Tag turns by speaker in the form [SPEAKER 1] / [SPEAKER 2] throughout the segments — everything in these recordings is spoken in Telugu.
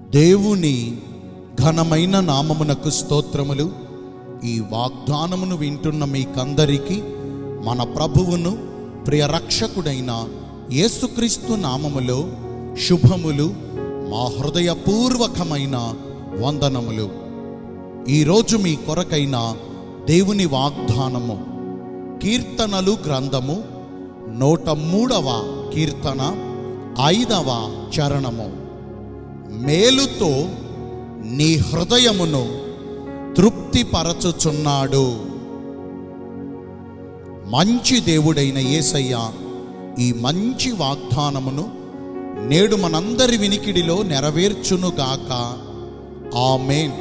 [SPEAKER 1] దేవుని ఘనమైన నామమునకు స్తోత్రములు ఈ వాగ్దానమును వింటున్న మీకందరికీ మన ప్రభువును ప్రియ రక్షకుడైన యేసుక్రీస్తు నామములో శుభములు మా హృదయపూర్వకమైన వందనములు ఈరోజు మీ కొరకైన దేవుని వాగ్దానము కీర్తనలు గ్రంథము నూట మూడవ కీర్తన ఐదవ చరణము మేలుతో నీ హృదయమును తృప్తిపరచుచున్నాడు మంచి దేవుడైన యేసయ్య ఈ మంచి వాగ్దానమును నేడు మనందరి వినికిడిలో నెరవేర్చునుగాక ఆమేన్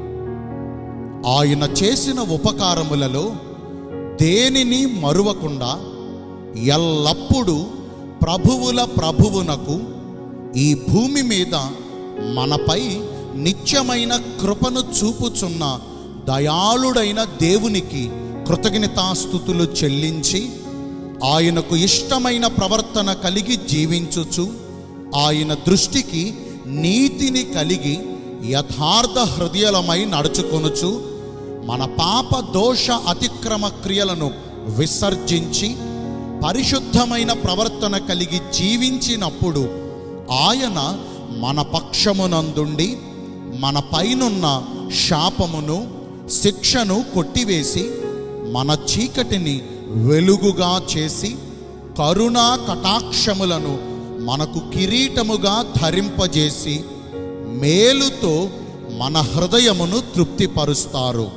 [SPEAKER 1] ఆయన చేసిన ఉపకారములలో దేనిని మరువకుండా ఎల్లప్పుడూ ప్రభువుల ప్రభువునకు ఈ భూమి మీద మనపై నిత్యమైన కృపను చూపుచున్న దయాళుడైన దేవునికి కృతజ్ఞతాస్థుతులు చెల్లించి ఆయనకు ఇష్టమైన ప్రవర్తన కలిగి జీవించుచు ఆయన దృష్టికి నీతిని కలిగి యథార్థ హృదయలమై నడుచుకొనుచు మన పాప దోష అతిక్రమ క్రియలను విసర్జించి పరిశుద్ధమైన ప్రవర్తన కలిగి జీవించినప్పుడు ఆయన మన పక్షమునందుండి మన పైనున్న శాపమును శిక్షను కొట్టివేసి మన చీకటిని వెలుగుగా చేసి కరుణా కటాక్షములను మనకు కిరీటముగా ధరింపజేసి మేలుతో మన హృదయమును తృప్తిపరుస్తారు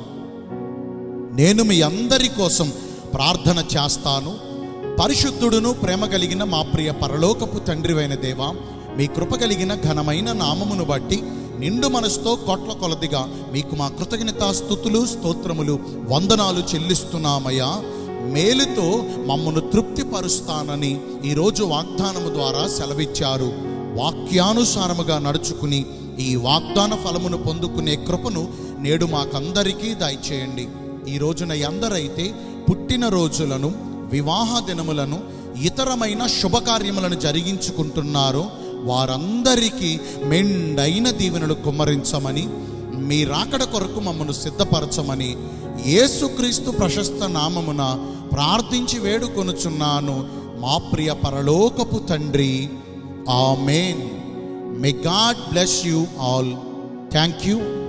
[SPEAKER 1] నేను మీ అందరి కోసం ప్రార్థన చేస్తాను పరిశుద్ధుడును ప్రేమ కలిగిన మా ప్రియ పరలోకపు తండ్రివైన దేవా మీ కృప కలిగిన ఘనమైన నామమును బట్టి నిండు మనసుతో కోట్ల కొలదిగా మీకు మా కృతజ్ఞతా స్థుతులు స్తోత్రములు వందనాలు చెల్లిస్తున్నామయ్యా మేలుతో మమ్మను తృప్తిపరుస్తానని ఈరోజు వాగ్దానము ద్వారా సెలవిచ్చారు వాక్యానుసారముగా నడుచుకుని ఈ వాగ్దాన ఫలమును పొందుకునే కృపను నేడు మాకందరికీ దయచేయండి ఈ రోజున ఎందరైతే పుట్టిన రోజులను వివాహ దినములను ఇతరమైన శుభకార్యములను జరిగించుకుంటున్నారో వారందరికీ మెండైన దీవెనలు కుమ్మరించమని మీ రాకడ కొరకు మమ్మను సిద్ధపరచమని యేసుక్రీస్తు ప్రశస్త నామమున ప్రార్థించి వేడుకొనుచున్నాను మా ప్రియ పరలోకపు తండ్రి amen may God bless you all thank you